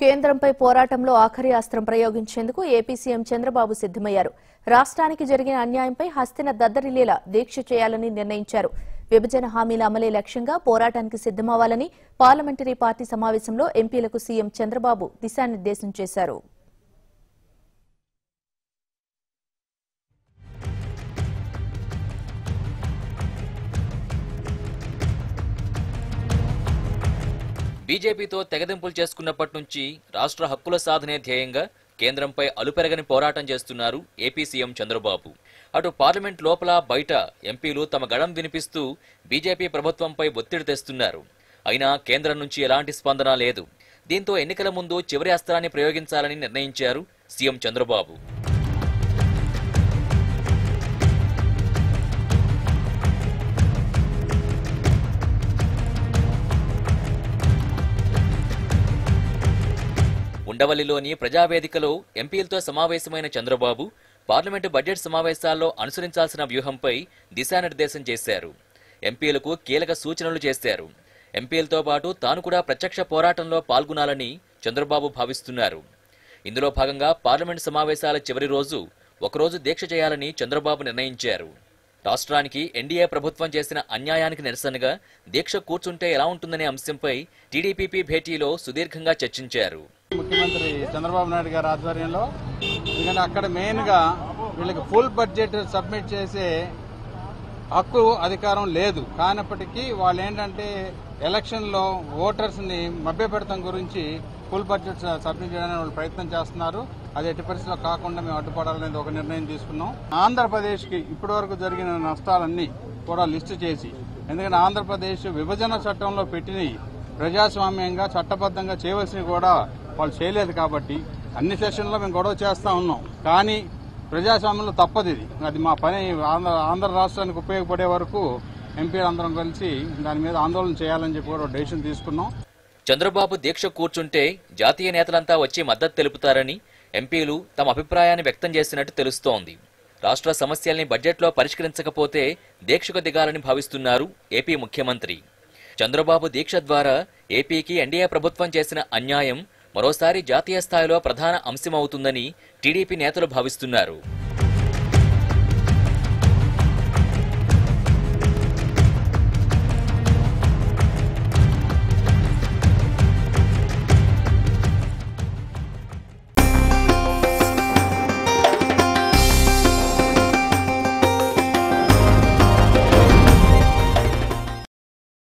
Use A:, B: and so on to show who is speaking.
A: కేంద్రంపై పోరాటంలో ఆఖరి అస్త్రం ప్రయోగించేందుకు ఏపీ సీఎం చంద్రబాబు సిద్దమయ్యారు రాష్ట్రానికి జరిగిన అన్యాయంపై హస్తిన దద్దరిల్లేలా దీక్ష చేయాలని నిర్ణయించారు విభజన హామీల అమలే లక్ష్యంగా పోరాటానికి సిద్దమవ్వాలని పార్లమెంటరీ పార్టీ సమావేశంలో ఎంపీలకు సీఎం చంద్రబాబు దిశానిర్దేశం చేశారు
B: బీజేపీతో తెగదింపులు చేసుకున్నప్పటి నుంచి రాష్ట్ర హక్కుల సాధనే ధ్యేయంగా కేంద్రంపై అలుపెరగని పోరాటం చేస్తున్నారు ఏపీ సీఎం చంద్రబాబు అటు పార్లమెంట్ లోపల బయట ఎంపీలు తమ గడం వినిపిస్తూ బీజేపీ ప్రభుత్వంపై ఒత్తిడి తెస్తున్నారు అయినా కేంద్రం నుంచి ఎలాంటి స్పందన లేదు దీంతో ఎన్నికల ముందు చివరి అస్త్రాన్ని ప్రయోగించాలని నిర్ణయించారు సీఎం చంద్రబాబు ఉండవల్లిలోని ప్రజావేదికలో ఎంపీలతో సమావేశమైన చంద్రబాబు పార్లమెంటు బడ్జెట్ సమావేశాల్లో అనుసరించాల్సిన వ్యూహంపై దిశానిర్దేశం చేశారు ఎంపీలకు కీలక సూచనలు చేశారు ఎంపీలతో పాటు తాను కూడా ప్రత్యక్ష పోరాటంలో పాల్గొనాలని చంద్రబాబు భావిస్తున్నారు ఇందులో భాగంగా పార్లమెంటు సమావేశాల చివరి రోజు ఒకరోజు దీక్ష చేయాలని చంద్రబాబు నిర్ణయించారు రాష్ట్రానికి ఎన్డీఏ ప్రభుత్వం చేసిన అన్యాయానికి నిరసనగా దీక్ష కూర్చుంటే ఎలా ఉంటుందనే అంశంపై టీడీపీ భేటీలో సుదీర్ఘంగా చర్చించారు
C: ముఖ్యమంత్రి చంద్రబాబు నాయుడు గారి ఆధ్వర్యంలో ఎందుకంటే అక్కడ మెయిన్గా వీళ్ళకి ఫుల్ బడ్జెట్ సబ్మిట్ చేసే హక్కు అధికారం లేదు కానప్పటికీ వాళ్ళు ఏంటంటే ఎలక్షన్లో ఓటర్స్ని మభ్యపెడతాం గురించి ఫుల్ బడ్జెట్ సబ్మిట్ చేయడానికి వాళ్ళు ప్రయత్నం చేస్తున్నారు అది ఎట్టి పరిస్థితుల్లో కాకుండా మేము అడ్డుపడాలనేది ఒక నిర్ణయం తీసుకున్నాం ఆంధ్రప్రదేశ్కి ఇప్పటివరకు జరిగిన నష్టాలన్నీ కూడా లిస్టు చేసి ఎందుకంటే ఆంధ్రప్రదేశ్ విభజన చట్టంలో పెట్టినవి ప్రజాస్వామ్యంగా చట్టబద్ధంగా చేయవలసినవి కూడా వాళ్ళు చేయలేదు కాబట్టి అన్ని సెషన్లో మేము గొడవ చేస్తా ఉన్నాం కానీ ప్రజాస్వామ్యంలో తప్పదు ఇది అది మా పని ఆంధ్ర ఆంధ్ర రాష్ట్రానికి ఉపయోగపడే వరకు ఎంపీలు అందరం కలిసి దాని మీద ఆందోళన చేయాలని చెప్పి కూడా డెసిషన్ తీసుకున్నాం
B: చంద్రబాబు దీక్ష కూర్చుంటే జాతీయ నేతలంతా వచ్చి మద్దతు తెలుపుతారని ఎంపీలు తమ అభిప్రాయాన్ని వ్యక్తం చేసినట్టు తెలుస్తోంది రాష్ట్ర సమస్యల్ని బడ్జెట్లో పరిష్కరించకపోతే దీక్షకు దిగాలని భావిస్తున్నారు ఏపీ ముఖ్యమంత్రి చంద్రబాబు దీక్ష ద్వారా ఏపీకి ఎన్డీఏ ప్రభుత్వం చేసిన అన్యాయం మరోసారి జాతీయ స్థాయిలో ప్రధాన అంశమవుతుందని టీడీపీ నేతలు భావిస్తున్నారు